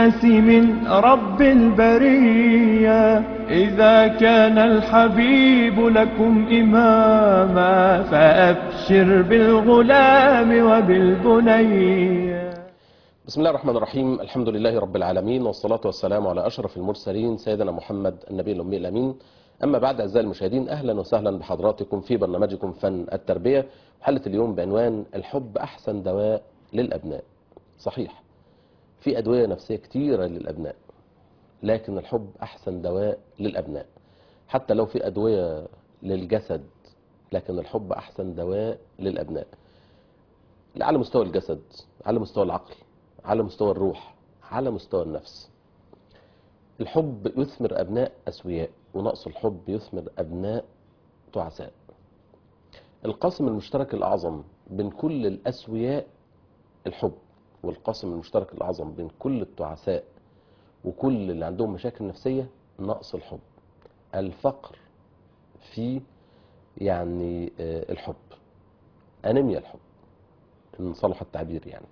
الناس من رب البرية إذا كان الحبيب لكم إماما فأبشر بالغلام وبالبنية بسم الله الرحمن الرحيم الحمد لله رب العالمين والصلاة والسلام على أشرف المرسلين سيدنا محمد النبي الأمي الأمين أما بعد أعزائي المشاهدين أهلا وسهلا بحضراتكم في برنامجكم فن التربية حلقة اليوم بعنوان الحب أحسن دواء للأبناء صحيح في أدوية نفسية كتيرة للأبناء لكن الحب أحسن دواء للأبناء حتى لو في أدوية للجسد لكن الحب أحسن دواء للأبناء على مستوى الجسد على مستوى العقل على مستوى الروح على مستوى النفس الحب يثمر أبناء أسوياء ونقص الحب يثمر أبناء تعساء القاسم المشترك الأعظم بين كل الأسوياء الحب والقاسم المشترك الأعظم بين كل التعساء وكل اللي عندهم مشاكل نفسية نقص الحب الفقر في يعني آه، الحب أنيميا الحب إن صلح التعبير يعني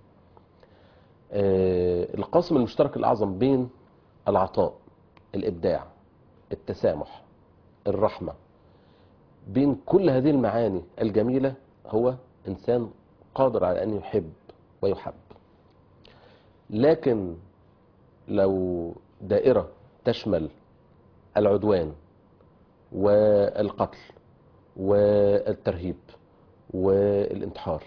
آه، القاسم المشترك الأعظم بين العطاء الإبداع التسامح الرحمة بين كل هذه المعاني الجميلة هو إنسان قادر على أن يحب ويحب لكن لو دائرة تشمل العدوان والقتل والترهيب والانتحار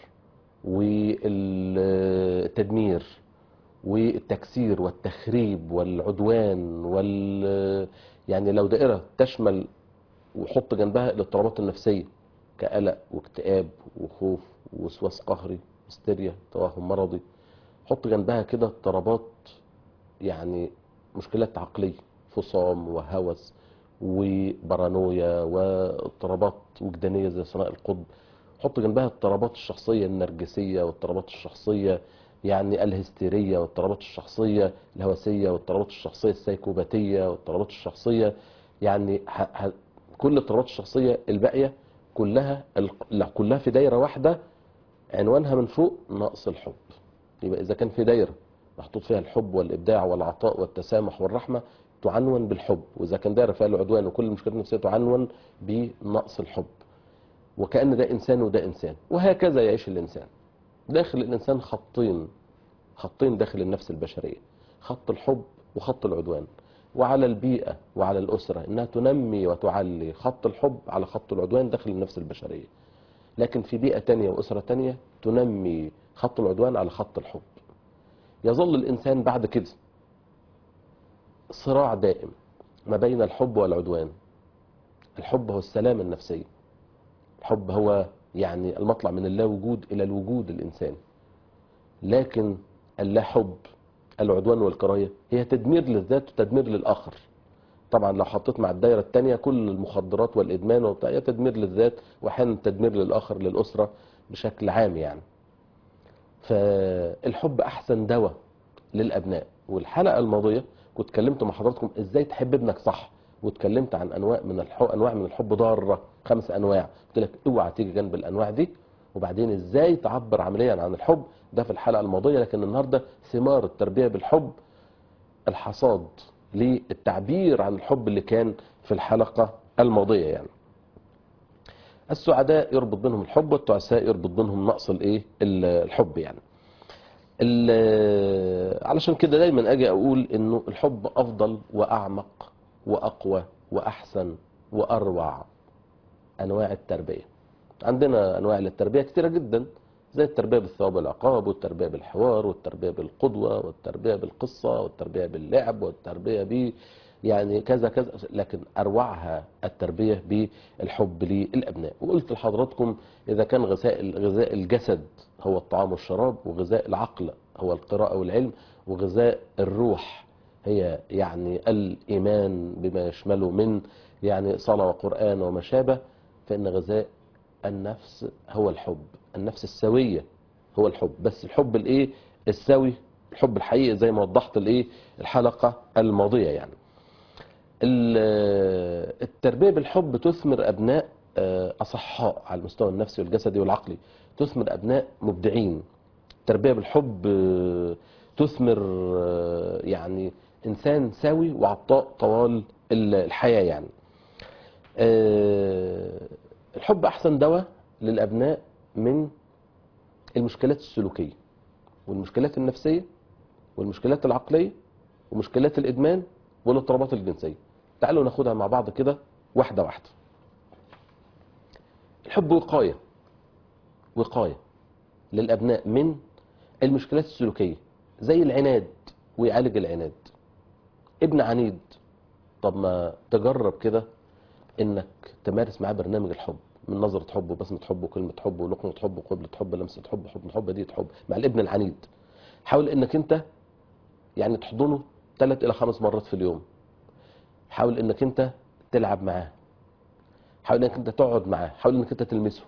والتدمير والتكسير والتخريب والعدوان وال يعني لو دائرة تشمل وحط جنبها الاضطرابات النفسية كقلق واكتئاب وخوف ووسواس قهري هستيريا توهم مرضي حط جنبها كده اضطرابات يعني مشكلات عقلية فصام وهوس وبارانويا واضطرابات وجدانية زي ثناء القطب حط جنبها اضطرابات الشخصية النرجسية واضطرابات الشخصية يعني الهستيرية واضطرابات الشخصية الهوسية واضطرابات الشخصية السيكوباتية واضطرابات الشخصية يعني ه... ه... كل اضطرابات الشخصية الباقية كلها ال... لا، كلها في دايرة واحدة عنوانها من فوق نقص الحب يبقى إذا كان في دايرة محطوط فيها الحب والإبداع والعطاء والتسامح والرحمة تعنون بالحب وإذا كان دايرة فيها العدوان وكل المشكلات النفسية تعنون بنقص الحب وكأن ده إنسان وده إنسان وهكذا يعيش الإنسان داخل الإنسان خطين خطين داخل النفس البشرية خط الحب وخط العدوان وعلى البيئة وعلى الأسرة إنها تنمي وتعلي خط الحب على خط العدوان داخل النفس البشرية لكن في بيئة تانية وأسرة تانية تنمي خط العدوان على خط الحب يظل الإنسان بعد كده صراع دائم ما بين الحب والعدوان الحب هو السلام النفسي الحب هو يعني المطلع من اللا وجود إلى الوجود الإنساني لكن اللا حب العدوان والكراهية هي تدمير للذات وتدمير للآخر طبعا لو حطيت مع الدايرة التانية كل المخدرات والإدمان وبتاع هي تدمير للذات وأحيانا تدمير للآخر للأسرة بشكل عام يعني فالحب أحسن دواء للأبناء والحلقة الماضية كنت اتكلمت مع حضراتكم ازاي تحب ابنك صح واتكلمت عن انواع من الحب انواع من الحب ضاره خمس انواع قلت لك اوعى تيجي جنب الانواع دي وبعدين ازاي تعبر عمليا عن الحب ده في الحلقه الماضيه لكن النهارده ثمار التربيه بالحب الحصاد للتعبير عن الحب اللي كان في الحلقه الماضيه يعني السعداء يربط بينهم الحب والتعساء يربط بينهم نقص الايه الحب يعني ال- علشان كده دايما اجي اقول انه الحب افضل واعمق واقوى واحسن واروع انواع التربيه عندنا انواع للتربيه كتيره جدا زي التربيه بالثواب والعقاب والتربيه بالحوار والتربيه بالقدوه والتربيه بالقصه والتربيه باللعب والتربيه ب يعني كذا كذا لكن اروعها التربيه بالحب للابناء وقلت لحضراتكم اذا كان غذاء غذاء الجسد هو الطعام والشراب وغذاء العقل هو القراءه والعلم وغذاء الروح هي يعني الايمان بما يشمله من يعني صلاه وقران وما شابه فان غذاء النفس هو الحب النفس السويه هو الحب بس الحب الايه السوي الحب الحقيقي زي ما وضحت الايه الحلقه الماضيه يعني ال- التربيه بالحب تثمر ابناء آه، اصحاء على المستوى النفسي والجسدي والعقلي تثمر ابناء مبدعين التربيه بالحب آه، تثمر آه، يعني انسان سوي وعطاء طوال ال- الحياه يعني آه، الحب احسن دواء للابناء من المشكلات السلوكيه والمشكلات النفسيه والمشكلات العقليه ومشكلات الادمان والاضطرابات الجنسيه تعالوا ناخدها مع بعض كده واحده واحده الحب وقايه وقايه للابناء من المشكلات السلوكيه زي العناد ويعالج العناد ابن عنيد طب ما تجرب كده انك تمارس معاه برنامج الحب من نظرة حب وبسمة حب وكلمة حب ولقمة حب وقبلة حب لمسة حب حضن حب دي حب مع الابن العنيد حاول انك انت يعني تحضنه ثلاث الى خمس مرات في اليوم حاول انك انت تلعب معاه حاول انك انت تقعد معاه حاول انك انت تلمسه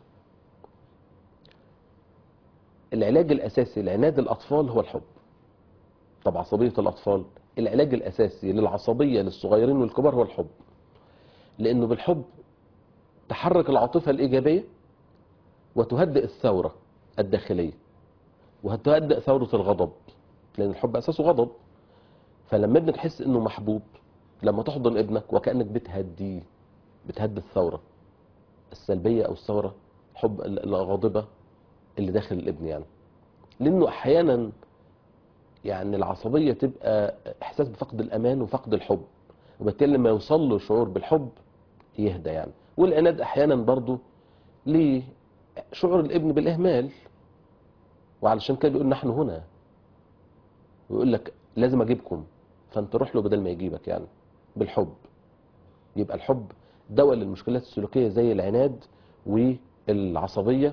العلاج الاساسي لعناد الاطفال هو الحب طب عصبية الاطفال العلاج الاساسي للعصبية للصغيرين والكبار هو الحب لانه بالحب تحرك العاطفة الايجابية وتهدئ الثورة الداخلية وهتهدئ ثورة الغضب لان الحب اساسه غضب فلما ابنك يحس انه محبوب لما تحضن ابنك وكانك بتهديه بتهدي الثوره السلبيه او الثوره الحب الغاضبه اللي داخل الابن يعني لانه احيانا يعني العصبيه تبقى احساس بفقد الامان وفقد الحب وبالتالي لما يوصل له شعور بالحب يهدى يعني والعناد احيانا برضه ليه شعور الابن بالاهمال وعلشان كده بيقول نحن هنا ويقول لك لازم اجيبكم فانت روح له بدل ما يجيبك يعني بالحب يبقى الحب دواء للمشكلات السلوكيه زي العناد والعصبيه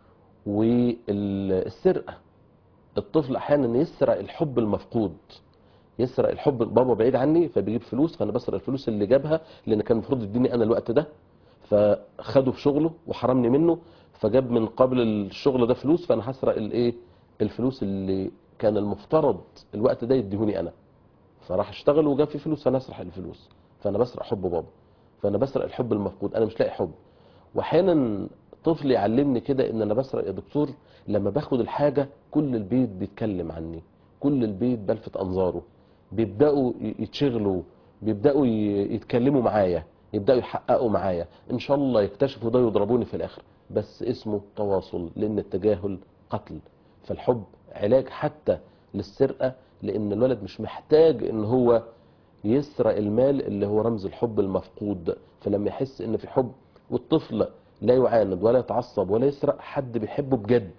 والسرقه الطفل احيانا يسرق الحب المفقود يسرق الحب بابا بعيد عني فبيجيب فلوس فانا بسرق الفلوس اللي جابها لان كان المفروض يديني انا الوقت ده فخده في شغله وحرمني منه فجاب من قبل الشغل ده فلوس فانا هسرق الايه الفلوس اللي كان المفترض الوقت ده يديهوني انا فراح اشتغل وجاب فيه فلوس فانا اسرح الفلوس فانا بسرق حب بابا فانا بسرق الحب المفقود انا مش لاقي حب واحيانا طفل يعلمني كده ان انا بسرق يا دكتور لما باخد الحاجه كل البيت بيتكلم عني كل البيت بلفت انظاره بيبداوا يتشغلوا بيبداوا ي- يتكلموا معايا يبداوا يحققوا معايا ان شاء الله يكتشفوا ده يضربوني في الاخر بس اسمه تواصل لان التجاهل قتل فالحب علاج حتى للسرقه لان الولد مش محتاج ان هو يسرق المال اللي هو رمز الحب المفقود فلما يحس ان في حب والطفل لا يعاند ولا يتعصب ولا يسرق حد بيحبه بجد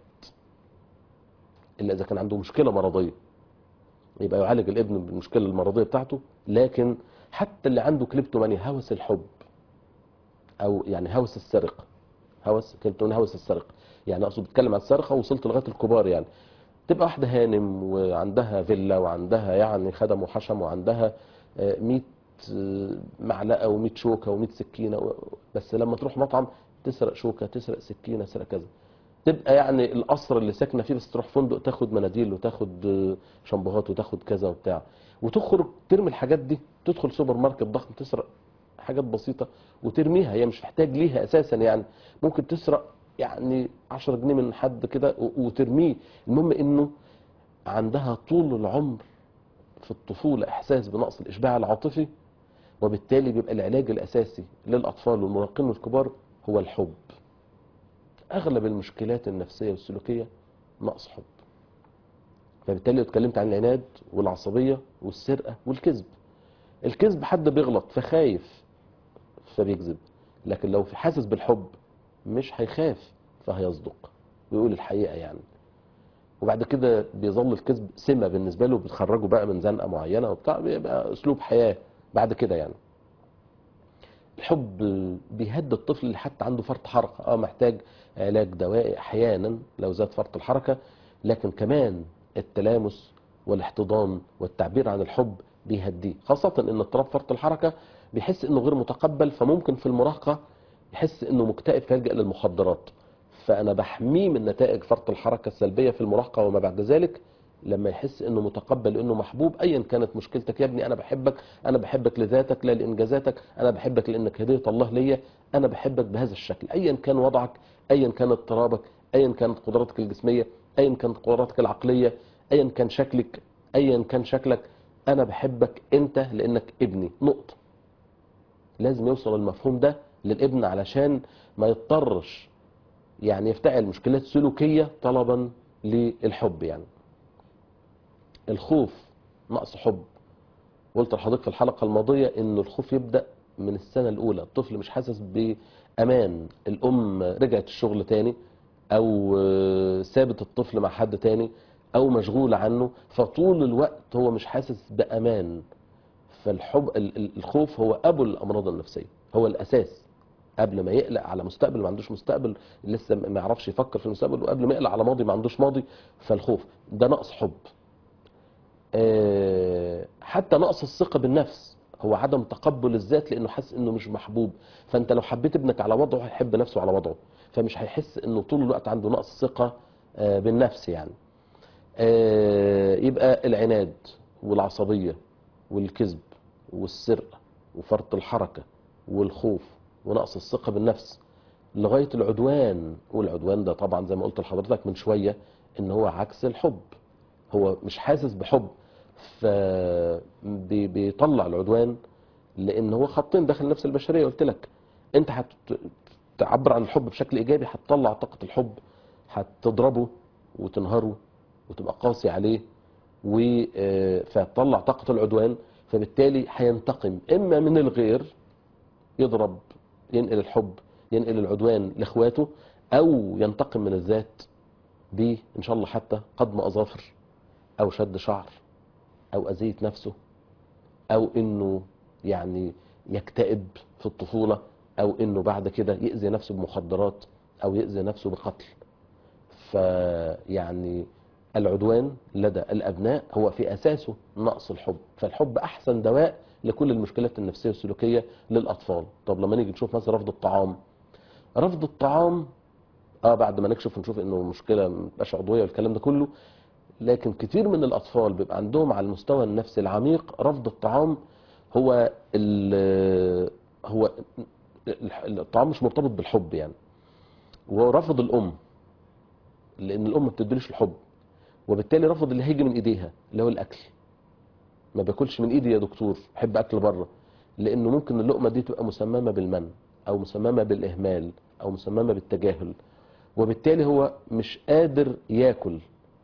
الا اذا كان عنده مشكله مرضيه يبقى يعالج الابن بالمشكله المرضيه بتاعته لكن حتى اللي عنده كليبتومانيا هوس الحب او يعني هوس السرقه هوس كليبتومانيا هوس السرقه يعني اقصد بتكلم عن السرقه وصلت لغايه الكبار يعني تبقى واحده هانم وعندها فيلا وعندها يعني خدم وحشم وعندها آه، 100 آه، معلقه و100 شوكه و100 سكينه و- بس لما تروح مطعم تسرق شوكه تسرق سكينه تسرق كذا تبقى يعني القصر اللي ساكنه فيه بس تروح فندق تاخد مناديل وتاخد آه، شامبوهات وتاخد كذا وبتاع وتخرج ترمي الحاجات دي تدخل سوبر ماركت ضخم تسرق حاجات بسيطه وترميها هي مش محتاج ليها اساسا يعني ممكن تسرق يعني 10 جنيه من حد كده و- وترميه المهم انه عندها طول العمر في الطفوله احساس بنقص الاشباع العاطفي وبالتالي بيبقى العلاج الاساسي للاطفال والمراهقين والكبار هو الحب اغلب المشكلات النفسيه والسلوكيه نقص حب فبالتالي لو اتكلمت عن العناد والعصبيه والسرقه والكذب الكذب حد بيغلط فخايف فبيكذب لكن لو في حاسس بالحب مش هيخاف فهيصدق ويقول الحقيقه يعني وبعد كده بيظل الكذب سمه بالنسبه له بتخرجه بقى من زنقه معينه وبتاع بيبقى اسلوب حياه بعد كده يعني الحب بيهدي الطفل اللي حتى عنده فرط حركه اه محتاج علاج دوائي احيانا لو زاد فرط الحركه لكن كمان التلامس والاحتضان والتعبير عن الحب بيهديه خاصه ان اضطراب فرط الحركه بيحس انه غير متقبل فممكن في المراهقه يحس انه مكتئب فيلجا للمخدرات فانا بحميه من نتائج فرط الحركه السلبيه في المراهقه وما بعد ذلك لما يحس انه متقبل انه محبوب ايا كانت مشكلتك يا ابني انا بحبك انا بحبك لذاتك لا لانجازاتك انا بحبك لانك هديه الله ليا انا بحبك بهذا الشكل ايا كان وضعك ايا كان اضطرابك ايا كانت قدراتك الجسميه ايا كانت قدراتك العقليه ايا كان شكلك ايا كان شكلك انا بحبك انت لانك ابني نقطه لازم يوصل المفهوم ده للابن علشان ما يضطرش يعني يفتعل مشكلات سلوكيه طلبا للحب يعني الخوف نقص حب قلت لحضرتك في الحلقه الماضيه ان الخوف يبدا من السنه الاولى الطفل مش حاسس بامان الام رجعت الشغل تاني او آه، سابت الطفل مع حد تاني او مشغول عنه فطول الوقت هو مش حاسس بامان فالحب ال- ال- الخوف هو ابو الامراض النفسيه هو الاساس قبل ما يقلق على مستقبل ما عندوش مستقبل لسه ما يعرفش يفكر في المستقبل وقبل ما يقلق على ماضي ما عندوش ماضي فالخوف ده نقص حب آه، حتى نقص الثقة بالنفس هو عدم تقبل الذات لانه حاسس انه مش محبوب فانت لو حبيت ابنك على وضعه هيحب نفسه على وضعه فمش هيحس انه طول الوقت عنده نقص ثقة آه، بالنفس يعني آه، يبقى العناد والعصبية والكذب والسرقة وفرط الحركة والخوف ونقص الثقة بالنفس لغاية العدوان والعدوان ده طبعا زي ما قلت لحضرتك من شوية ان هو عكس الحب هو مش حاسس بحب فبيطلع العدوان لان هو خطين داخل النفس البشريه قلت لك انت هتعبر عن الحب بشكل ايجابي هتطلع طاقه الحب هتضربه وتنهره وتبقى قاسي عليه و آه، فتطلع طاقه العدوان فبالتالي هينتقم اما من الغير يضرب ينقل الحب ينقل العدوان لاخواته او ينتقم من الذات ب ان شاء الله حتى قضم اظافر او شد شعر او اذيه نفسه او انه يعني يكتئب في الطفوله او انه بعد كده يأذي نفسه بمخدرات او يأذي نفسه بقتل فيعني العدوان لدى الابناء هو في اساسه نقص الحب فالحب احسن دواء لكل المشكلات النفسيه والسلوكيه للاطفال طب لما نيجي نشوف مثلا رفض الطعام رفض الطعام اه بعد ما نكشف ونشوف انه مشكله مبقاش عضويه والكلام ده كله لكن كتير من الاطفال بيبقى عندهم على المستوى النفسي العميق رفض الطعام هو ال هو ال- الطعام مش مرتبط بالحب يعني وهو رفض الام لان الام ما بتديلوش الحب وبالتالي رفض اللي هيجي من ايديها اللي هو الاكل ما باكلش من ايدي يا دكتور بحب اكل بره لانه ممكن اللقمه دي تبقى مسممه بالمن او مسممه بالاهمال او مسممه بالتجاهل وبالتالي هو مش قادر ياكل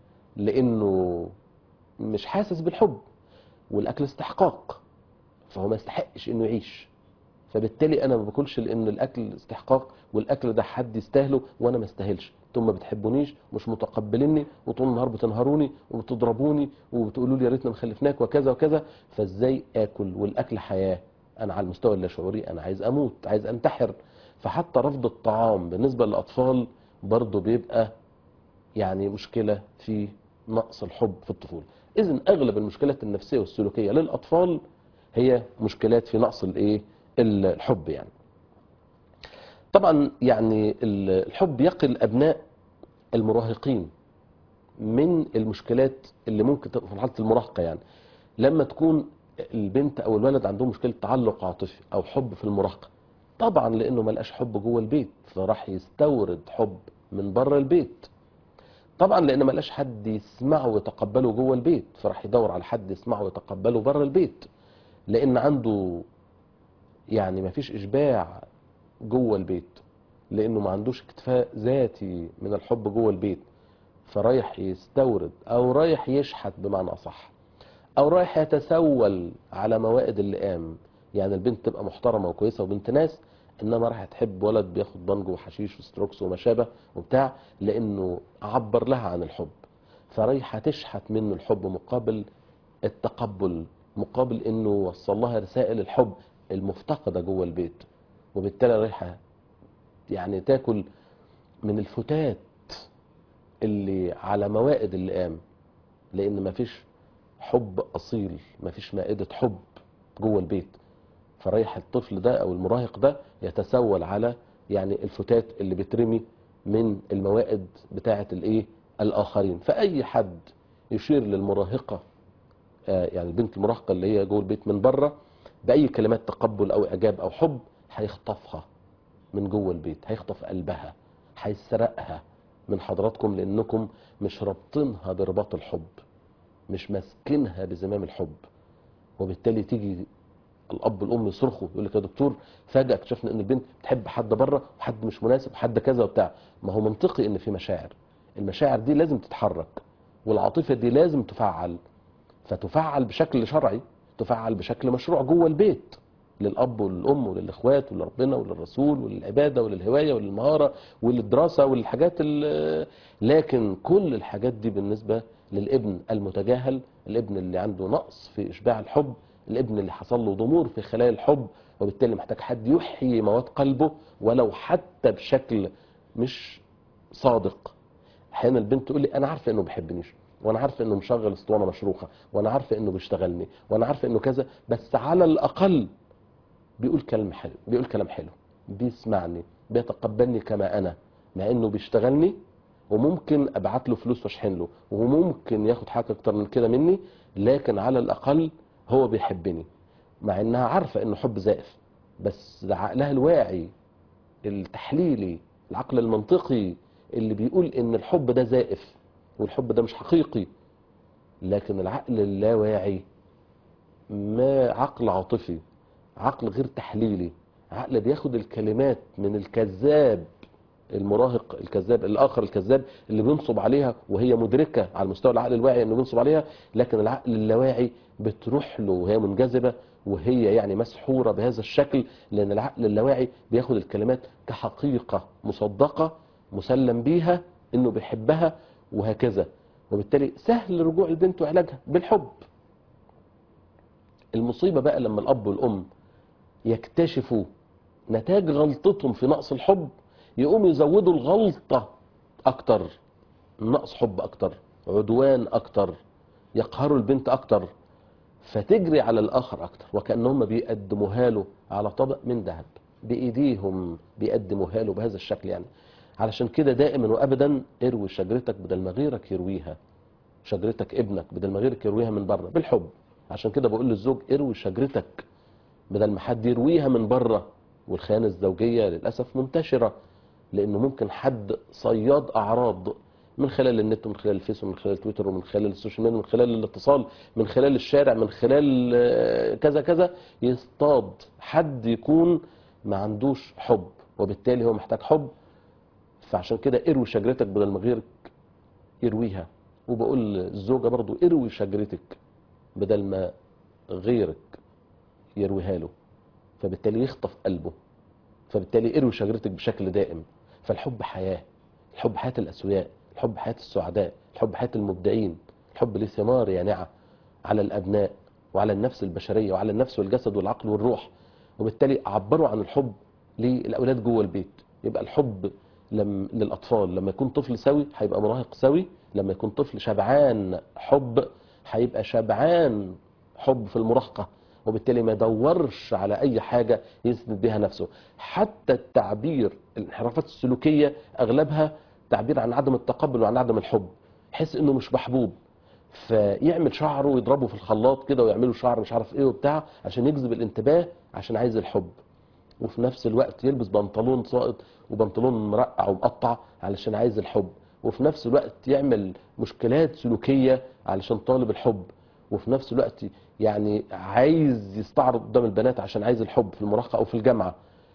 لانه مش حاسس بالحب والاكل استحقاق فهو ما يستحقش انه يعيش فبالتالي انا ما باكلش لان الاكل استحقاق والاكل ده حد يستاهله وانا ما استاهلش انتم ما بتحبونيش مش متقبليني وطول النهار بتنهروني وبتضربوني وبتقولوا لي يا ريتنا ما خلفناك وكذا وكذا فازاي اكل والاكل حياه انا على المستوى اللاشعوري انا عايز اموت عايز انتحر فحتى رفض الطعام بالنسبه للاطفال برضه بيبقى يعني مشكله في نقص الحب في الطفوله اذا اغلب المشكلات النفسيه والسلوكيه للاطفال هي مشكلات في نقص الايه الحب يعني طبعا يعني الحب يقي الابناء المراهقين من المشكلات اللي ممكن تبقى في مرحله المراهقه يعني لما تكون البنت او الولد عندهم مشكله تعلق عاطفي او حب في المراهقه طبعا لانه ما لقاش حب جوه البيت فراح يستورد حب من بره البيت طبعا لان ما لقاش حد يسمعه ويتقبله جوه البيت فراح يدور على حد يسمعه ويتقبله بره البيت لان عنده يعني ما فيش اشباع جوه البيت لانه ما عندوش اكتفاء ذاتي من الحب جوه البيت فرايح يستورد او رايح يشحت بمعنى اصح او رايح يتسول على موائد اللئام يعني البنت تبقى محترمه وكويسه وبنت ناس انما راح تحب ولد بياخد بانجو وحشيش وستروكس وما شابه وبتاع لانه عبر لها عن الحب فرايحه تشحت منه الحب مقابل التقبل مقابل انه وصل لها رسائل الحب المفتقده جوه البيت وبالتالي رايحه يعني تاكل من الفتات اللي على موائد اللئام لان مفيش حب اصيل مفيش مائده حب جوه البيت فرايح الطفل ده او المراهق ده يتسول على يعني الفتات اللي بترمي من الموائد بتاعه الايه الاخرين فاي حد يشير للمراهقه آه يعني البنت المراهقه اللي هي جوه البيت من بره باي كلمات تقبل او اعجاب او حب هيخطفها من جوه البيت هيخطف قلبها هيسرقها من حضراتكم لانكم مش رابطينها برباط الحب مش ماسكينها بزمام الحب وبالتالي تيجي الاب والام يصرخوا يقول لك يا دكتور فجاه اكتشفنا ان البنت بتحب حد بره وحد مش مناسب وحد كذا وبتاع ما هو منطقي ان في مشاعر المشاعر دي لازم تتحرك والعاطفه دي لازم تفعل فتفعل بشكل شرعي تفعل بشكل مشروع جوه البيت للاب وللام وللاخوات ولربنا وللرسول وللعباده وللهوايه وللمهاره وللدراسه وللحاجات ال- لكن كل الحاجات دي بالنسبه للابن المتجاهل الابن اللي عنده نقص في اشباع الحب الابن اللي حصل له ضمور في خلايا الحب وبالتالي محتاج حد يحيي مواد قلبه ولو حتى بشكل مش صادق احيانا البنت تقول لي انا عارفه انه بيحبنيش وانا عارفه انه مشغل اسطوانه مشروخه وانا عارفه انه بيشتغلني وانا عارفه انه كذا بس على الاقل بيقول كلام حلو بيقول كلام حلو بيسمعني بيتقبلني كما انا مع انه بيشتغلني وممكن ابعت له فلوس واشحن له وممكن ياخد حاجه اكتر من كده مني لكن على الاقل هو بيحبني مع انها عارفه انه حب زائف بس ده عقلها الواعي التحليلي العقل المنطقي اللي بيقول ان الحب ده زائف والحب ده مش حقيقي لكن العقل اللاواعي ما عقل عاطفي عقل غير تحليلي عقل بياخد الكلمات من الكذاب المراهق الكذاب الاخر الكذاب اللي بينصب عليها وهي مدركه على مستوى العقل الواعي انه بينصب عليها لكن العقل اللاواعي بتروح له وهي منجذبه وهي يعني مسحوره بهذا الشكل لان العقل اللاواعي بياخد الكلمات كحقيقه مصدقه مسلم بيها انه بيحبها وهكذا وبالتالي سهل رجوع البنت وعلاجها بالحب المصيبه بقى لما الاب والام يكتشفوا نتاج غلطتهم في نقص الحب يقوموا يزودوا الغلطة أكتر نقص حب أكتر عدوان أكتر يقهروا البنت أكتر فتجري على الآخر أكتر وكأنهم بيقدموها له على طبق من ذهب بإيديهم بيقدموها له بهذا الشكل يعني علشان كده دائما وأبدا اروي شجرتك بدل ما غيرك يرويها شجرتك ابنك بدل ما غيرك يرويها من بره بالحب عشان كده بقول للزوج اروي شجرتك بدل ما حد يرويها من بره والخيانة الزوجية للأسف منتشرة لأنه ممكن حد صياد أعراض من خلال النت ومن خلال الفيس ومن خلال تويتر ومن خلال السوشيال ميديا ومن خلال الاتصال من خلال الشارع من خلال آه، كذا كذا يصطاد حد يكون ما عندوش حب وبالتالي هو محتاج حب فعشان كده اروي شجرتك بدل ما غيرك يرويها وبقول للزوجة برضو اروي شجرتك بدل ما غيرك يرويها له فبالتالي يخطف قلبه فبالتالي اروي شجرتك بشكل دائم فالحب حياة الحب حياة الأسوياء الحب حياة السعداء الحب حياة المبدعين الحب ليه ثمار يانعة على الأبناء وعلى النفس البشرية وعلى النفس والجسد والعقل والروح وبالتالي عبروا عن الحب للأولاد جوه البيت يبقى الحب لم للأطفال لما يكون طفل سوي هيبقى مراهق سوي لما يكون طفل شبعان حب هيبقى شبعان حب في المراهقة وبالتالي ما يدورش على أي حاجة يسند بها نفسه حتى التعبير الانحرافات السلوكية أغلبها تعبير عن عدم التقبل وعن عدم الحب يحس إنه مش محبوب فيعمل شعره ويضربه في الخلاط كده ويعمله شعر مش عارف ايه وبتاع عشان يجذب الانتباه عشان عايز الحب وفي نفس الوقت يلبس بنطلون ساقط وبنطلون مرقع ومقطع علشان عايز الحب وفي نفس الوقت يعمل مشكلات سلوكية علشان طالب الحب وفي نفس الوقت يعني عايز يستعرض قدام البنات عشان عايز الحب في المراهقة أو في الجامعة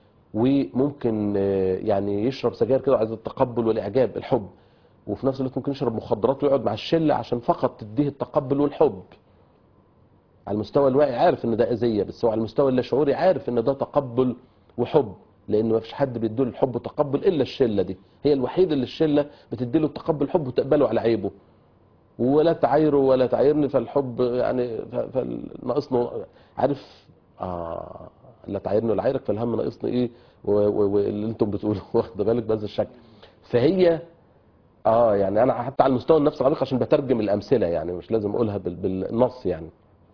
وممكن آه، يعني يشرب سجاير كده عايز التقبل والإعجاب الحب وفي نفس الوقت ممكن يشرب مخدرات ويقعد مع الشلة عشان فقط تديه التقبل والحب على المستوى الواعي عارف ان ده اذيه بس هو على المستوى اللاشعوري عارف ان ده تقبل وحب لان ما فيش حد بيديله الحب وتقبل الا الشله دي هي الوحيده اللي الشله بتديله التقبل حب وتقبله على عيبه ولا تعايره ولا تعايرني فالحب يعني ف- فناقصنا عارف اه لا تعايرني ولا عايرك فالهم ناقصني ايه و- و- واللي انتم بتقولوا واخد بالك بهذا الشكل فهي اه يعني انا حتى على المستوى النفسي العميق عشان بترجم الامثله يعني مش لازم اقولها بال- بالنص يعني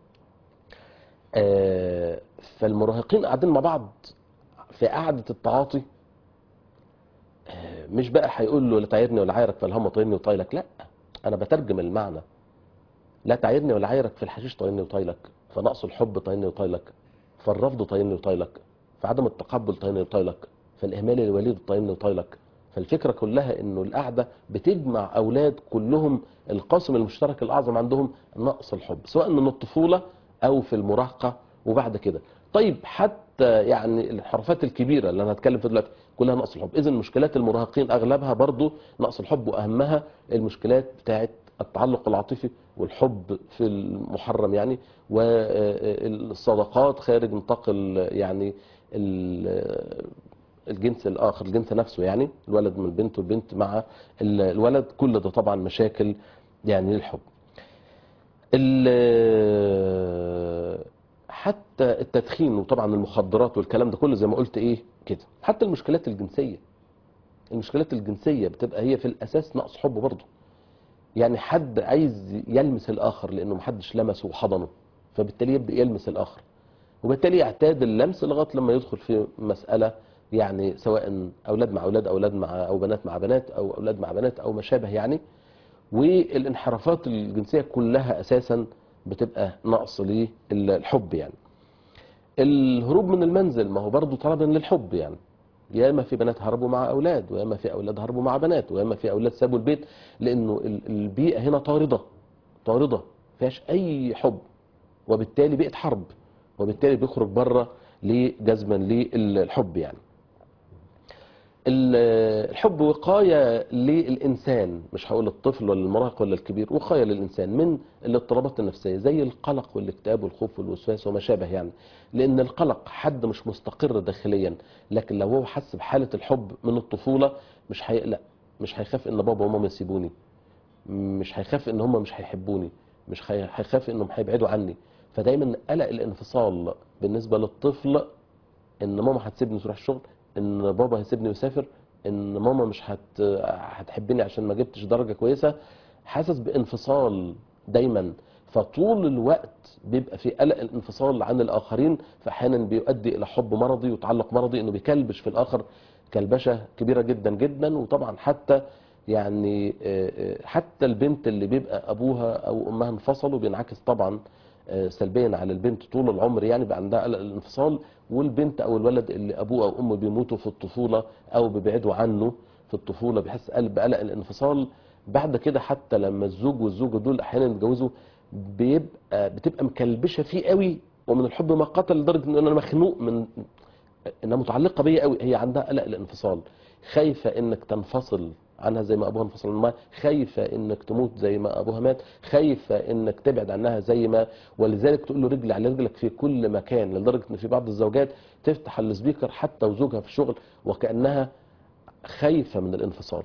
آه، فالمراهقين قاعدين مع بعض في قعدة التعاطي آه، مش بقى هيقول له لا تعايرني ولا عايرك فالهم طايرني وطايلك لا انا بترجم المعنى لا تعايرني ولا عايرك في الحشيش طايرني وطايلك فنقص الحب طايرني وطايلك فالرفض طايرني وطايلك فعدم التقبل طايرني وطايلك فالاهمال الوليد طايرني وطايلك فالفكره كلها انه القعده بتجمع اولاد كلهم القاسم المشترك الاعظم عندهم نقص الحب سواء من الطفوله او في المراهقه وبعد كده طيب حتى يعني الانحرافات الكبيره اللي انا هتكلم فيها دلوقتي كلها نقص الحب اذا مشكلات المراهقين اغلبها برضو نقص الحب واهمها المشكلات بتاعت التعلق العاطفي والحب في المحرم يعني والصداقات خارج نطاق ال- يعني ال- الجنس الاخر الجنس نفسه يعني الولد من البنت والبنت مع ال- الولد كل ده طبعا مشاكل يعني للحب ال- حتى التدخين وطبعا المخدرات والكلام ده كله زي ما قلت ايه كده حتى المشكلات الجنسيه المشكلات الجنسيه بتبقى هي في الاساس نقص حب برضه يعني حد عايز يلمس الاخر لانه محدش لمسه وحضنه فبالتالي يبدا يلمس الاخر وبالتالي يعتاد اللمس لغايه لما يدخل في مساله يعني سواء اولاد مع اولاد اولاد مع او بنات مع بنات او اولاد مع بنات او ما شابه يعني والانحرافات الجنسيه كلها اساسا بتبقى نقص للحب يعني الهروب من المنزل ما هو برضه طلبا للحب يعني ياما في بنات هربوا مع اولاد وياما في اولاد هربوا مع بنات وياما في اولاد سابوا البيت لانه ال- البيئه هنا طارده طارده فيهاش اي حب وبالتالي بيئه حرب وبالتالي بيخرج بره لجزما للحب يعني ال- الحب وقاية للإنسان مش هقول الطفل ولا المراهق ولا الكبير وقاية للإنسان من الاضطرابات النفسية زي القلق والاكتئاب والخوف والوسواس وما شابه يعني لأن القلق حد مش مستقر داخليا لكن لو هو حس بحالة الحب من الطفولة مش هيقلق مش هيخاف إن بابا وماما يسيبوني مش هيخاف إن هم مش هيحبوني مش هي- هيخاف إنهم هيبعدوا عني فدايما قلق الانفصال بالنسبة للطفل ان ماما هتسيبني تروح الشغل ان بابا هيسيبني ويسافر ان ماما مش هت... هتحبني عشان ما جبتش درجه كويسه حاسس بانفصال دايما فطول الوقت بيبقى في قلق الانفصال عن الاخرين فاحيانا بيؤدي الى حب مرضي وتعلق مرضي انه بيكلبش في الاخر كلبشه كبيره جدا جدا وطبعا حتى يعني آه، آه، حتى البنت اللي بيبقى ابوها او امها انفصلوا بينعكس طبعا آه، سلبيا على البنت طول العمر يعني بقى عندها قلق الانفصال والبنت او الولد اللي ابوه او امه بيموتوا في الطفوله او بيبعدوا عنه في الطفوله بيحس قلب بقلق الانفصال بعد كده حتى لما الزوج والزوجه دول احيانا يتجوزوا بيبقى بتبقى مكلبشه فيه قوي ومن الحب ما قتل لدرجه ان انا مخنوق من انها متعلقه بيا قوي هي عندها قلق الانفصال خايفه انك تنفصل عنها زي ما ابوها انفصل عنها خايفه انك تموت زي ما ابوها مات خايفه انك تبعد عنها زي ما ولذلك تقول له رجل على رجلك في كل مكان لدرجه ان في بعض الزوجات تفتح السبيكر حتى وزوجها في الشغل وكانها خايفه من الانفصال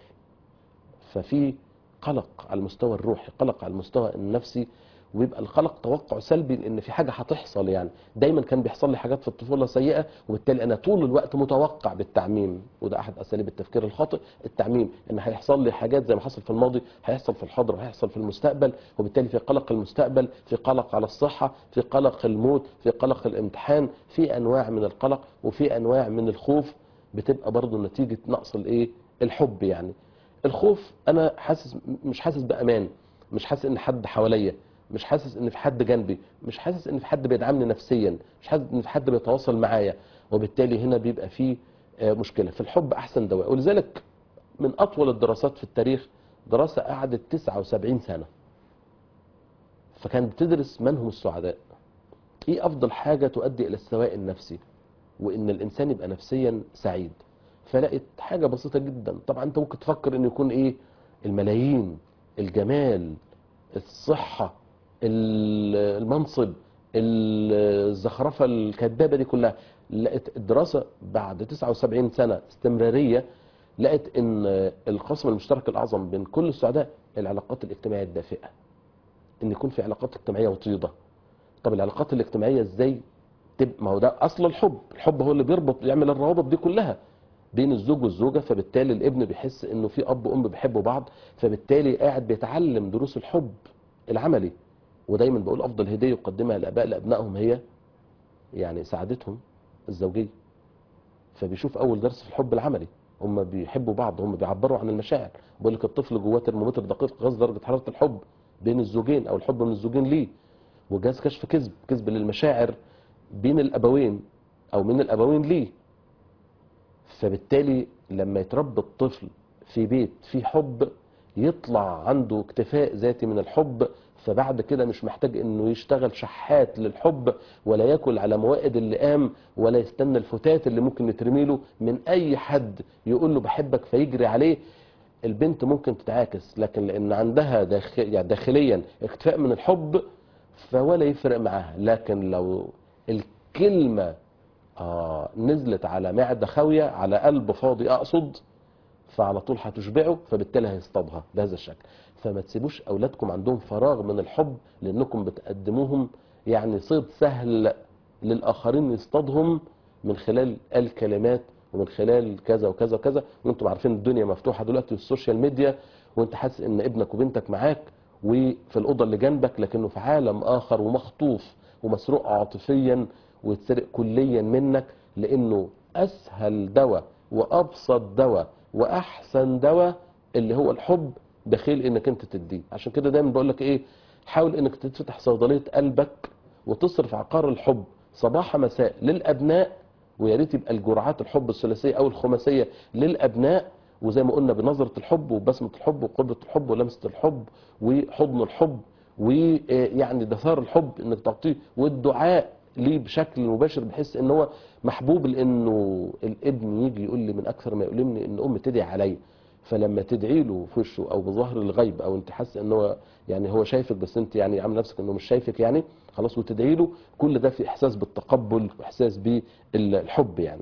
ففي قلق على المستوى الروحي قلق على المستوى النفسي ويبقى القلق توقع سلبي لان في حاجه هتحصل يعني دايما كان بيحصل لي حاجات في الطفوله سيئه وبالتالي انا طول الوقت متوقع بالتعميم وده احد اساليب التفكير الخاطئ التعميم ان هيحصل لي حاجات زي ما حصل في الماضي هيحصل في الحاضر وهيحصل في المستقبل وبالتالي في قلق المستقبل في قلق على الصحه في قلق الموت في قلق الامتحان في انواع من القلق وفي انواع من الخوف بتبقى برضه نتيجه نقص الايه الحب يعني الخوف انا حاسس مش حاسس بامان مش حاسس ان حد حواليا مش حاسس ان في حد جنبي مش حاسس ان في حد بيدعمني نفسيا مش حاسس ان في حد بيتواصل معايا وبالتالي هنا بيبقى فيه آه، مشكله في الحب احسن دواء ولذلك من اطول الدراسات في التاريخ دراسه قعدت 79 سنه فكانت بتدرس من هم السعداء ايه افضل حاجه تؤدي الى السواء النفسي وان الانسان يبقى نفسيا سعيد فلقيت حاجه بسيطه جدا طبعا انت ممكن تفكر ان يكون ايه الملايين الجمال الصحه ال- المنصب الزخرفه الكذابه دي كلها لقيت الدراسه بعد 79 سنه استمراريه لقيت ان القاسم المشترك الاعظم بين كل السعداء العلاقات الاجتماعيه الدافئه ان يكون في علاقات اجتماعيه وطيده طب العلاقات الاجتماعيه ازاي تبقى ما هو ده اصل الحب الحب هو اللي بيربط يعمل الروابط دي كلها بين الزوج والزوجه فبالتالي الابن بيحس انه في اب وام بيحبوا بعض فبالتالي قاعد بيتعلم دروس الحب العملي ودايما بقول افضل هديه يقدمها الاباء لابنائهم هي يعني سعادتهم الزوجيه فبيشوف اول درس في الحب العملي هم بيحبوا بعض هم بيعبروا عن المشاعر بقول لك الطفل جواه ترمومتر دقيق قياس درجه حراره الحب بين الزوجين او الحب من الزوجين ليه وجهاز كشف كذب كذب للمشاعر بين الابوين او من الابوين ليه فبالتالي لما يتربى الطفل في بيت فيه حب يطلع عنده اكتفاء ذاتي من الحب فبعد كده مش محتاج انه يشتغل شحات للحب ولا ياكل على موائد اللئام ولا يستنى الفتات اللي ممكن يترمي له من اي حد يقول له بحبك فيجري عليه البنت ممكن تتعاكس لكن لان عندها داخل يعني داخليا اكتفاء من الحب فولا يفرق معاها لكن لو الكلمة آه نزلت على معدة خاوية على قلب فاضي أقصد فعلى طول هتشبعه فبالتالي هيصطادها بهذا الشكل فما تسيبوش أولادكم عندهم فراغ من الحب لأنكم بتقدموهم يعني صيد سهل للآخرين يصطادهم من خلال الكلمات ومن خلال كذا وكذا وكذا وانتم عارفين الدنيا مفتوحة دلوقتي والسوشيال ميديا وانت حاسس ان ابنك وبنتك معاك وفي الأوضة اللي جنبك لكنه في عالم آخر ومخطوف ومسروق عاطفيا ويتسرق كليا منك لأنه أسهل دواء وأبسط دواء وأحسن دواء اللي هو الحب دخيل انك انت تديه عشان كده دايما بقول لك ايه حاول انك تفتح صيدليه قلبك وتصرف عقار الحب صباح مساء للابناء ويا ريت يبقى الجرعات الحب الثلاثيه او الخماسيه للابناء وزي ما قلنا بنظره الحب وبسمه الحب وقبله الحب ولمسه الحب وحضن الحب ويعني دثار الحب انك تعطيه والدعاء ليه بشكل مباشر بحيث ان هو محبوب لانه الابن يجي يقول لي من اكثر ما يؤلمني ان امي تدعي عليا فلما تدعي له في وشه او بظهر الغيب او انت حاسس ان هو يعني هو شايفك بس انت يعني عامل نفسك انه مش شايفك يعني خلاص وتدعي له كل ده في احساس بالتقبل واحساس بالحب يعني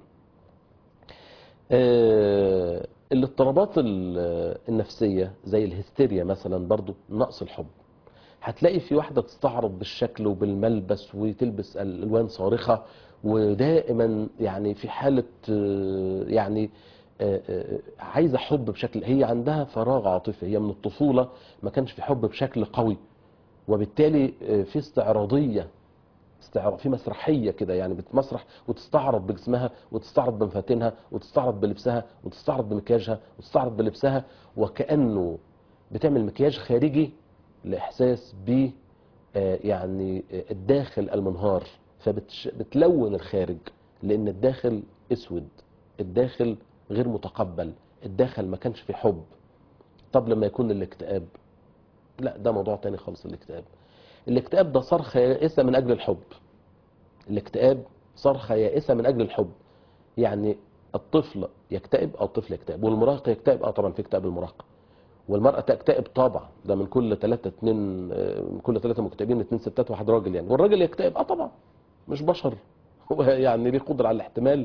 آه الاضطرابات ال- النفسيه زي الهستيريا مثلا برضو نقص الحب هتلاقي في واحدة تستعرض بالشكل وبالملبس وتلبس الألوان صارخة ودائما يعني في حالة آه، يعني آه، آه، عايزة حب بشكل هي عندها فراغ عاطفي هي من الطفولة ما كانش في حب بشكل قوي وبالتالي آه، في استعراضية استعراض في مسرحية كده يعني بتمسرح وتستعرض بجسمها وتستعرض بمفاتنها وتستعرض بلبسها وتستعرض بمكياجها وتستعرض بلبسها وكأنه بتعمل مكياج خارجي لإحساس ب آه، يعني آه، الداخل المنهار فبتلون الخارج لأن الداخل أسود الداخل غير متقبل الداخل ما كانش فيه حب طب لما يكون الاكتئاب لا ده موضوع تاني خالص الاكتئاب الاكتئاب ده صرخة يائسة من أجل الحب الاكتئاب صرخة يائسة من أجل الحب يعني الطفل يكتئب أو الطفل يكتئب والمراهق يكتئب اه طبعا في اكتئاب المراهقة والمرأة تكتئب طبعا ده من كل ثلاثة اتنين آه، من كل ثلاثة مكتئبين اتنين ستات واحد راجل يعني والراجل يكتئب اه طبعا مش بشر هو يعني ليه قدرة على الاحتمال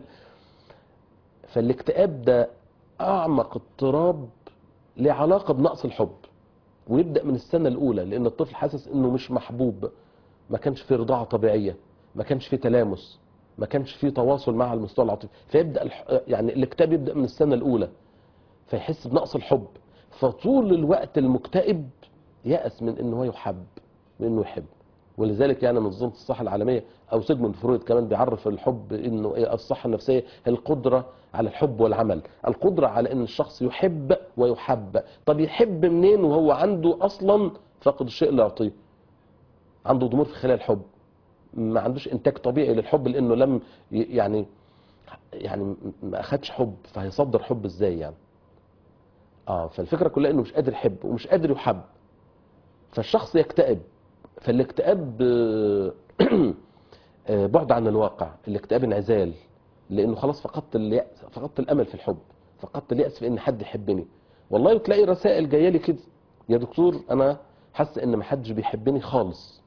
فالاكتئاب ده أعمق اضطراب له علاقة بنقص الحب ويبدأ من السنة الأولى لأن الطفل حاسس إنه مش محبوب ما كانش فيه رضاعة طبيعية ما كانش فيه تلامس ما كانش فيه تواصل مع المستوى العاطفي فيبدأ الح... يعني الاكتئاب يبدأ من السنة الأولى فيحس بنقص الحب فطول الوقت المكتئب يأس من إنه هو يحب من إنه يحب ولذلك يعني منظمة الصحة العالمية أو سيجموند فرويد كمان بيعرف الحب إنه إيه الصحة النفسية هي القدرة على الحب والعمل القدرة على إن الشخص يحب ويحب طب يحب منين وهو عنده أصلا فقد الشيء اللي يعطيه عنده ضمور في خلال الحب ما عندوش إنتاج طبيعي للحب لأنه لم ي- يعني يعني ما أخدش حب فهيصدر حب إزاي يعني اه فالفكره كلها انه مش قادر يحب ومش قادر يحب فالشخص يكتئب فالاكتئاب آه، آه، بعد عن الواقع الاكتئاب انعزال لانه خلاص فقدت اليأس فقدت الامل في الحب فقدت اليأس في ان حد يحبني والله وتلاقي رسائل جايه لي كده يا دكتور انا حاسه ان محدش بيحبني خالص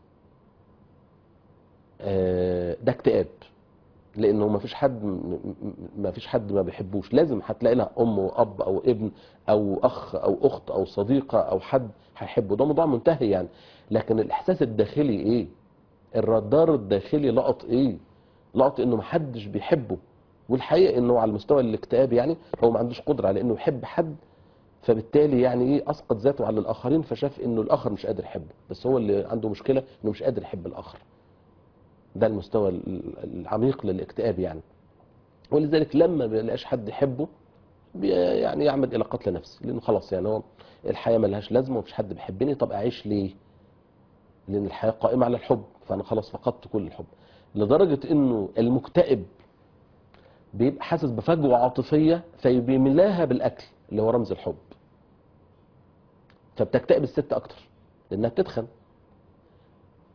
آه، ده اكتئاب لانه ما فيش حد ما فيش حد ما بيحبوش لازم هتلاقي لها ام واب او ابن او اخ او اخت او صديقه او حد هيحبه ده موضوع منتهي يعني لكن الاحساس الداخلي ايه الرادار الداخلي لقط ايه لقط انه ما حدش بيحبه والحقيقه انه على المستوى الاكتئاب يعني هو ما عندوش قدره على انه يحب حد فبالتالي يعني ايه اسقط ذاته على الاخرين فشاف انه الاخر مش قادر يحبه بس هو اللي عنده مشكله انه مش قادر يحب الاخر ده المستوى ال- العميق للاكتئاب يعني ولذلك لما ما بيلاقيش حد يحبه بي- يعني يعمد الى قتل نفسه لانه خلاص يعني هو الحياه ملهاش لازمه ومفيش حد بيحبني طب اعيش ليه؟ لان الحياه قائمه على الحب فانا خلاص فقدت كل الحب لدرجه انه المكتئب بيبقى حاسس بفجوه عاطفيه فبيملاها بالاكل اللي هو رمز الحب فبتكتئب الست اكتر لانها بتتخن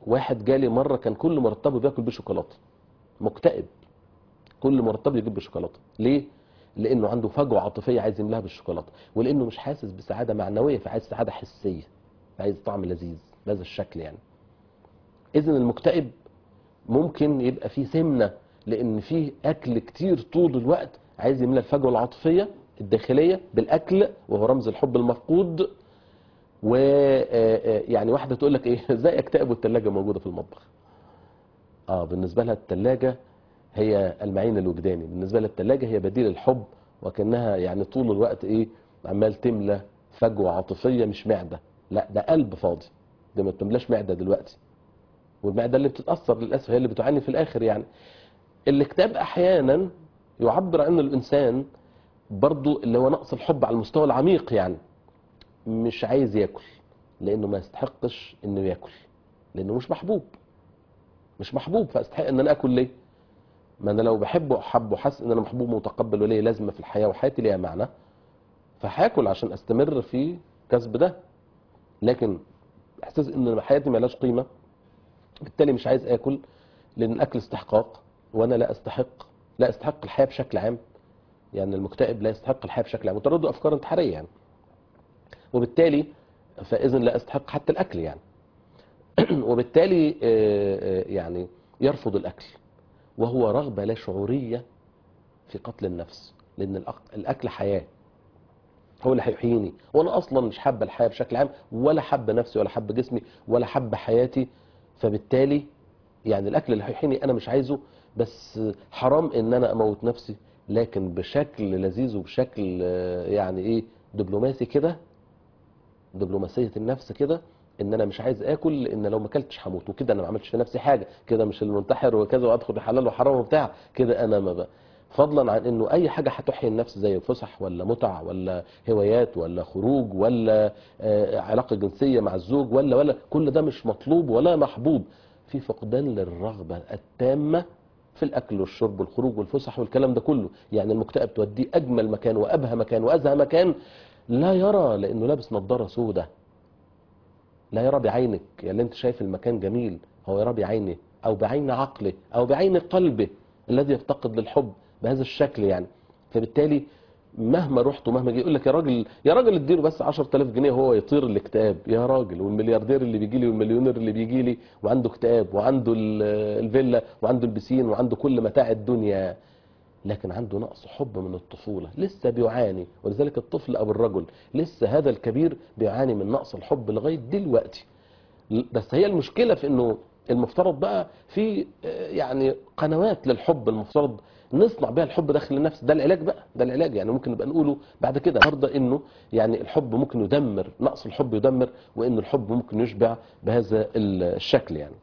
واحد جالي مره كان كل مرتبه بياكل بيه شوكولاته مكتئب كل مرتبه يجيب بالشوكولاته ليه لانه عنده فجوه عاطفيه عايز يملاها بالشوكولاته ولانه مش حاسس بسعاده معنويه فعايز سعاده حسيه عايز طعم لذيذ بهذا الشكل يعني اذا المكتئب ممكن يبقى فيه سمنه لان فيه اكل كتير طول الوقت عايز يملى الفجوه العاطفيه الداخليه بالاكل وهو رمز الحب المفقود و يعني واحده تقول لك ايه ازاي اكتئب والثلاجه موجوده في المطبخ اه بالنسبه لها الثلاجه هي المعين الوجداني بالنسبه لها الثلاجه هي بديل الحب وكانها يعني طول الوقت ايه عمال تملى فجوه عاطفيه مش معده لا ده قلب فاضي ده ما بتملاش معده دلوقتي والمعده اللي بتتاثر للاسف هي اللي بتعاني في الاخر يعني الاكتئاب احيانا يعبر عن الانسان برضو اللي هو نقص الحب على المستوى العميق يعني مش عايز ياكل لانه ما يستحقش انه ياكل لانه مش محبوب مش محبوب فاستحق ان انا اكل ليه ما انا لو بحبه وحب وحاسس ان انا محبوب ومتقبل وليه لازمه في الحياه وحياتي ليها معنى فهاكل عشان استمر في كسب ده لكن احساس ان حياتي مالهاش قيمه بالتالي مش عايز اكل لان الاكل استحقاق وانا لا استحق لا استحق الحياه بشكل عام يعني المكتئب لا يستحق الحياه بشكل عام وتردد افكار انتحاريه يعني وبالتالي فاذا لا استحق حتى الاكل يعني وبالتالي آه، آه، يعني يرفض الاكل وهو رغبه لا شعوريه في قتل النفس لان الأق- الاكل حياه هو اللي هيحييني وانا اصلا مش حابه الحياه بشكل عام ولا حابه نفسي ولا حابه جسمي ولا حابه حياتي فبالتالي يعني الاكل اللي هيحييني انا مش عايزه بس حرام ان انا اموت نفسي لكن بشكل لذيذ وبشكل آه، يعني ايه دبلوماسي كده دبلوماسيه النفس كده ان انا مش عايز اكل لان لو ما اكلتش هموت وكده انا ما عملتش في نفسي حاجه كده مش المنتحر وكذا وادخل حلال وحرام وبتاع كده انا ما بقى فضلا عن انه اي حاجه هتحيي النفس زي فسح ولا متع ولا هوايات ولا خروج ولا آه، علاقه جنسيه مع الزوج ولا ولا كل ده مش مطلوب ولا محبوب في فقدان للرغبه التامه في الاكل والشرب والخروج والفسح والكلام ده كله يعني المكتئب توديه اجمل مكان وابهى مكان وازهى مكان لا يرى لانه لابس نظاره سوداء لا يرى بعينك يعني اللي انت شايف المكان جميل هو يرى بعينه او بعين عقله او بعين قلبه الذي يفتقد للحب بهذا الشكل يعني فبالتالي مهما رحت ومهما جه يقول لك يا راجل يا راجل اديله بس 10000 جنيه وهو يطير الاكتئاب يا راجل والملياردير اللي بيجي لي والمليونير اللي بيجي لي وعنده اكتئاب وعنده ال- الفيلا وعنده البسين وعنده كل متاع الدنيا لكن عنده نقص حب من الطفولة لسه بيعاني ولذلك الطفل أو الرجل لسه هذا الكبير بيعاني من نقص الحب لغاية دلوقتي بس هي المشكلة في انه المفترض بقى في آه، يعني قنوات للحب المفترض نصنع بها الحب داخل النفس ده العلاج بقى ده العلاج يعني ممكن نبقى نقوله بعد كده النهارده انه يعني الحب ممكن يدمر نقص الحب يدمر وان الحب ممكن يشبع بهذا الشكل يعني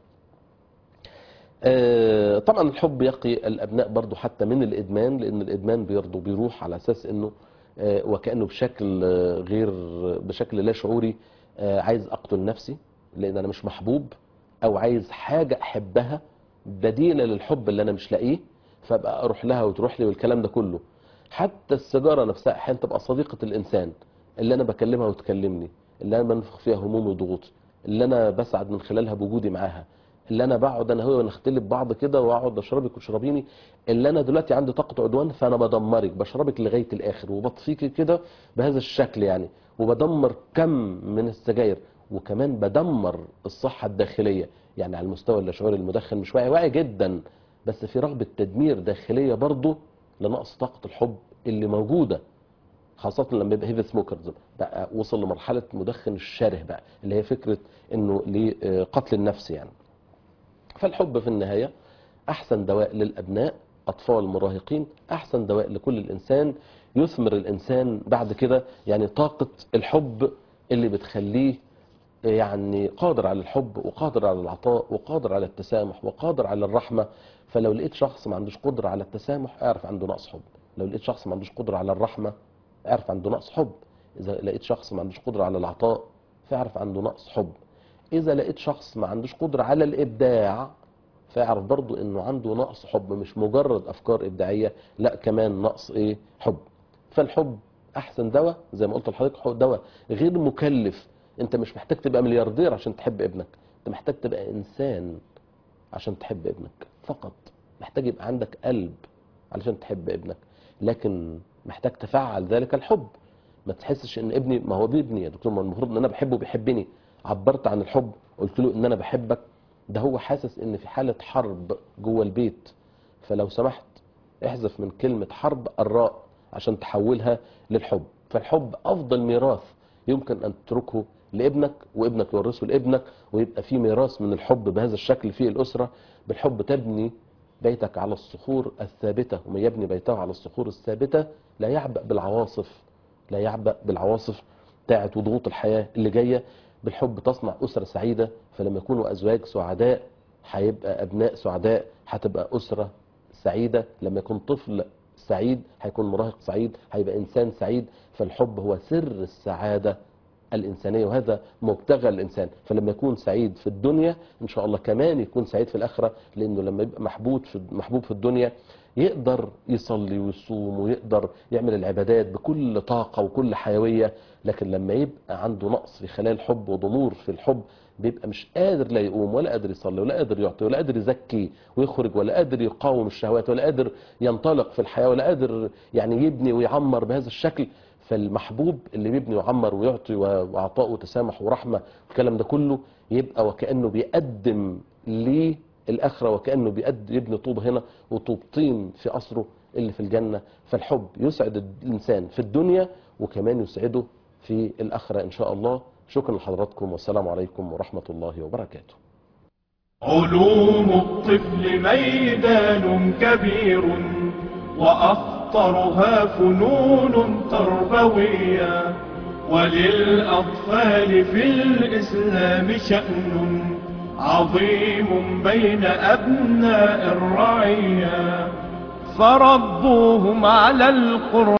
آه، طبعا الحب يقي الابناء برضو حتى من الادمان لان الادمان برضو بيروح على اساس انه آه، وكانه بشكل آه، غير بشكل لا شعوري آه، عايز اقتل نفسي لان انا مش محبوب او عايز حاجه احبها بديله للحب اللي انا مش لاقيه فابقى اروح لها وتروح لي والكلام ده كله حتى السيجاره نفسها احيانا تبقى صديقه الانسان اللي انا بكلمها وتكلمني اللي انا بنفخ فيها همومي وضغوطي اللي انا بسعد من خلالها بوجودي معاها اللي انا بقعد انا هو نختلف بعض كده واقعد اشربك وتشربيني اللي انا دلوقتي عندي طاقه عدوان فانا بدمرك بشربك لغايه الاخر وبطفيكي كده بهذا الشكل يعني وبدمر كم من السجاير وكمان بدمر الصحه الداخليه يعني على المستوى اللاشعوري المدخن مش واعي واعي جدا بس في رغبه تدمير داخليه برضه لنقص طاقه الحب اللي موجوده خاصة لما يبقى هيفي سموكرز بقى وصل لمرحلة مدخن الشره بقى اللي هي فكرة انه لقتل النفس يعني فالحب في النهاية أحسن دواء للأبناء أطفال مراهقين أحسن دواء لكل الإنسان يثمر الإنسان بعد كده يعني طاقة الحب اللي بتخليه يعني قادر على الحب وقادر على العطاء وقادر على التسامح وقادر على الرحمة فلو لقيت شخص ما عندوش قدرة على التسامح اعرف عنده نقص حب لو لقيت شخص ما عندوش قدرة على الرحمة اعرف عنده نقص حب إذا لقيت شخص ما عندوش قدرة على العطاء فاعرف عنده نقص حب إذا لقيت شخص ما عندوش قدرة على الإبداع فاعرف برضو إنه عنده نقص حب مش مجرد أفكار إبداعية لا كمان نقص إيه حب فالحب أحسن دواء زي ما قلت لحضرتك هو دواء غير مكلف أنت مش محتاج تبقى ملياردير عشان تحب ابنك انت محتاج تبقى انسان عشان تحب ابنك فقط محتاج يبقى عندك قلب علشان تحب ابنك لكن محتاج تفعل ذلك الحب ما تحسش ان ابني ما هو ابني يا دكتور ما المفروض ان انا بحبه بيحبني عبرت عن الحب قلت له ان انا بحبك ده هو حاسس ان في حالة حرب جوه البيت فلو سمحت احذف من كلمة حرب الراء عشان تحولها للحب فالحب افضل ميراث يمكن ان تتركه لابنك وابنك يورثه لابنك ويبقى في ميراث من الحب بهذا الشكل في الاسرة بالحب تبني بيتك على الصخور الثابتة ومن يبني بيته على الصخور الثابتة لا يعبأ بالعواصف لا يعبأ بالعواصف بتاعت وضغوط الحياة اللي جاية بالحب تصنع أسرة سعيدة فلما يكونوا أزواج سعداء هيبقى أبناء سعداء هتبقى أسرة سعيدة لما يكون طفل سعيد هيكون مراهق سعيد هيبقى إنسان سعيد فالحب هو سر السعادة الإنسانية وهذا مبتغى الإنسان فلما يكون سعيد في الدنيا إن شاء الله كمان يكون سعيد في الآخرة لأنه لما يبقى محبوب في محبوب في الدنيا يقدر يصلي ويصوم ويقدر يعمل العبادات بكل طاقة وكل حيوية لكن لما يبقى عنده نقص في خلال الحب وضمور في الحب بيبقى مش قادر لا يقوم ولا قادر يصلي ولا قادر يعطي ولا قادر يزكي ويخرج ولا قادر يقاوم الشهوات ولا قادر ينطلق في الحياة ولا قادر يعني يبني ويعمر بهذا الشكل فالمحبوب اللي بيبني ويعمر ويعطي وعطاء وتسامح ورحمة الكلام ده كله يبقى وكأنه بيقدم للآخرة وكأنه بيقدم يبني طوبة هنا وطوبتين في قصره اللي في الجنة فالحب يسعد الإنسان في الدنيا وكمان يسعده في الآخرة إن شاء الله شكرا لحضراتكم والسلام عليكم ورحمة الله وبركاته علوم الطفل ميدان كبير وأخطرها فنون تربوية وللأطفال في الإسلام شأن عظيم بين أبناء الرعية فربوهم على القرآن